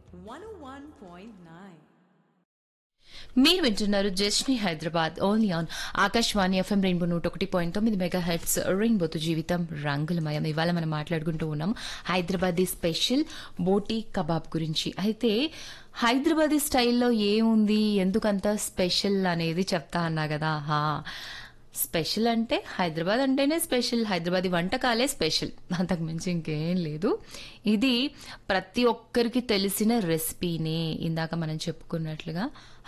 101.9 మీరు వింటున్నారు జస్ని Hyderabad only on Akashvani FM rainbow నూట ఒకటి పాయింట్ తొమ్మిది మెగా హెడ్స్ రెయిన్బోతో జీవితం రంగులమయం ఇవాళ మనం మాట్లాడుకుంటూ ఉన్నాం హైదరాబాదీ స్పెషల్ బోటీ కబాబ్ గురించి అయితే హైదరాబాదీ స్టైల్లో ఏముంది ఎందుకంత స్పెషల్ అనేది చెప్తా అన్నా కదా హా స్పెషల్ అంటే హైదరాబాద్ అంటేనే స్పెషల్ హైదరాబాదీ వంటకాలే స్పెషల్ అంతకు మించి ఇంకేం లేదు ఇది ప్రతి ఒక్కరికి తెలిసిన రెసిపీనే ఇందాక మనం చెప్పుకున్నట్లుగా